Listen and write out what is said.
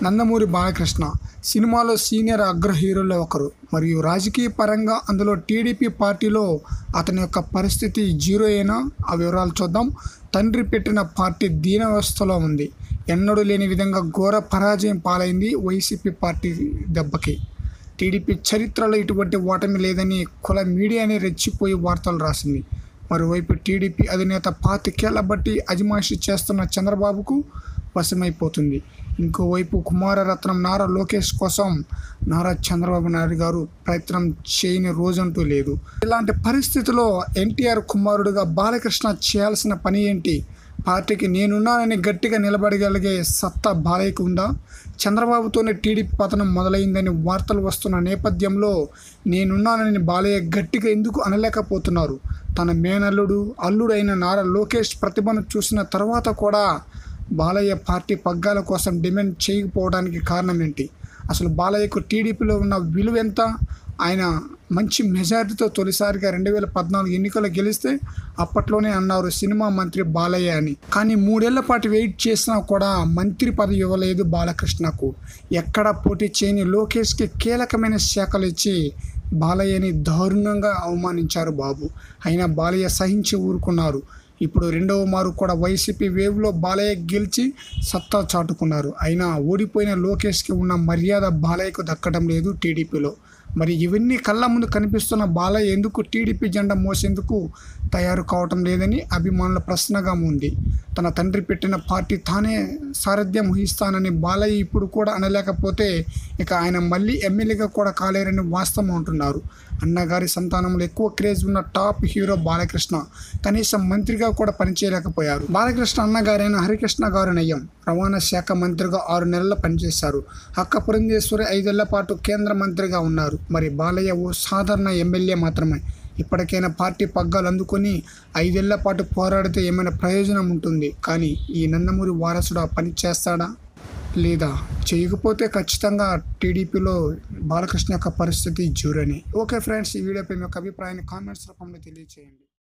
నందమూరి బాలకృష్ణ సినిమాలో సీనియర్ అగ్ర హీరోల్లో ఒకరు మరియు రాజకీయ పరంగా అందులో టీడీపీ పార్టీలో అతని యొక్క పరిస్థితి జీరో అయినా ఆ వివరాలు చూద్దాం తండ్రి పెట్టిన పార్టీ దీనావస్థలో ఉంది ఎన్నడూ లేని విధంగా ఘోర పరాజయం పాలైంది వైసీపీ పార్టీ దెబ్బకి టీడీపీ చరిత్రలో ఇటువంటి ఓటమి లేదని కుల మీడియానే రెచ్చిపోయి వార్తలు రాసింది మరోవైపు టీడీపీ అధినేత పాతికేళ్ల బట్టి అజమాయిషి చేస్తున్న చంద్రబాబుకు వశమైపోతుంది ఇంకోవైపు కుమారరత్నం నారా లోకేష్ కోసం నారా చంద్రబాబు నాయుడు గారు ప్రయత్నం చేయని రోజంటూ లేదు ఇలాంటి పరిస్థితిలో ఎన్టీఆర్ కుమారుడుగా బాలకృష్ణ చేయాల్సిన పని ఏంటి పార్టీకి నేనున్నానని గట్టిగా నిలబడగలిగే సత్తా బాలయ్యకు ఉందా చంద్రబాబుతోనే టీడీపీ పతనం మొదలైందని వార్తలు వస్తున్న నేపథ్యంలో నేనున్నానని బాలయ్య గట్టిగా ఎందుకు అనలేకపోతున్నారు తన మేనల్లుడు అల్లుడు అయిన నారా లోకేష్ ప్రతిభను చూసిన తర్వాత కూడా బాలయ్య పార్టీ పగ్గాల కోసం డిమాండ్ చేయకపోవడానికి కారణం ఏంటి అసలు బాలయ్యకు టీడీపీలో ఉన్న విలువ ఎంత ఆయన మంచి మెజారిటీతో తొలిసారిగా రెండు వేల పద్నాలుగు ఎన్నికలు గెలిస్తే అప్పట్లోనే అన్నారు సినిమా మంత్రి బాలయ్య అని కానీ మూడేళ్ల పాటు వెయిట్ చేసినా కూడా మంత్రి పదవి ఇవ్వలేదు బాలకృష్ణకు ఎక్కడ పోటీ చేయని లోకేష్కి కీలకమైన శాఖలు ఇచ్చి బాలయ్యని దారుణంగా అవమానించారు బాబు అయినా బాలయ్య సహించి ఊరుకున్నారు ఇప్పుడు రెండవ మారు కూడా వైసీపీ వేవ్లో బాలయ్య గెలిచి సత్తా చాటుకున్నారు అయినా ఓడిపోయిన లోకేష్కి ఉన్న మర్యాద బాలయ్యకు దక్కడం లేదు టీడీపీలో మరి ఇవన్నీ కళ్ళ ముందు కనిపిస్తున్న బాలయ్య ఎందుకు టీడీపీ జెండా మోసేందుకు తయారు కావటం లేదని అభిమానుల ప్రశ్నగా ఉంది తన తండ్రి పెట్టిన పార్టీ తానే సారథ్యం వహిస్తానని బాలయ్య ఇప్పుడు కూడా అనలేకపోతే ఇక ఆయన మళ్ళీ ఎమ్మెల్యేగా కూడా కాలేరని వాస్తవం అంటున్నారు అన్నగారి సంతానంలో ఎక్కువ క్రేజ్ ఉన్న టాప్ హీరో బాలకృష్ణ కనీసం మంత్రిగా కూడా పనిచేయలేకపోయారు బాలకృష్ణ అన్నగారైన హరికృష్ణ గారు నయ్యం రవాణా శాఖ మంత్రిగా ఆరు నెలలు పనిచేశారు అక్క పురంధేశ్వరి ఐదేళ్ల పాటు కేంద్ర మంత్రిగా ఉన్నారు మరి బాలయ్య ఓ సాధారణ ఎమ్మెల్యే మాత్రమే ఇప్పటికైనా పార్టీ పగ్గాలు అందుకొని ఐదేళ్ల పాటు పోరాడితే ఏమైనా ప్రయోజనం ఉంటుంది కానీ ఈ నందమూరి వారసుడు ఆ పని చేస్తాడా లేదా చేయకపోతే ఖచ్చితంగా టీడీపీలో బాలకృష్ణ యొక్క పరిస్థితి జూరని ఓకే ఫ్రెండ్స్ ఈ వీడియోపై మీ యొక్క అభిప్రాయాన్ని కామెంట్స్ రూపంలో తెలియచేయండి